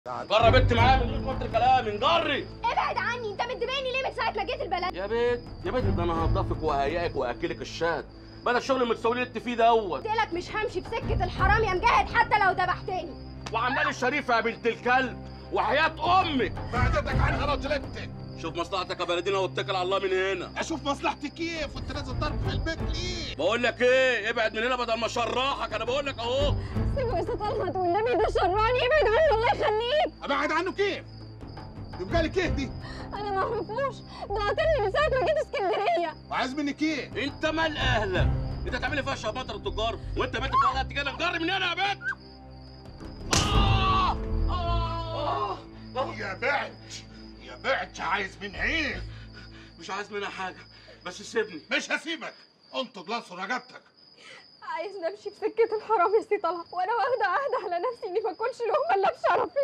جرب انت معايا من غير كتر كلامي نجري ابعد عني انت مدباني ليه من ساعه ما جيت البلد يا بيت يا بيت ده انا هنضفك وهيئك واكلك الشات بدل الشغل المتسولي اللي انت فيه دوت قلت لك مش همشي في سكه الحرام يا مجاهد حتى لو ذبحتني وعمال الشريفه يا بنت الكلب وحياه امك بعدتك عنها رجلتك شوف مصلحتك يا بلدينا واتكل على الله من هنا اشوف مصلحتي كيف وانت نازل ضرب في البيت ليه بقول لك ايه ابعد من هنا بدل ما اشرحك انا بقول لك اهو سيبه يا طلعت والنبي ده شراني ابعد عني الله يخليك ابعد عنه كيف يبقى لك ايه دي انا ما اعرفوش ده قاتلني من ساعه ما جيت اسكندريه وعايز منك ايه انت مال اهلك انت تعملي فيها شماتر التجار وانت بنت بتقعد كده نجري من هنا يا بنت آه! آه! آه! يا بعت يا بعت عايز من ايه مش عايز منها حاجه بس سيبني مش هسيبك انطق لانصر رقبتك عايز نمشي في سكه الحرام يا سي طلعت وانا واخده عهد على نفسي اني ما اكلش لقمه الا بشرفي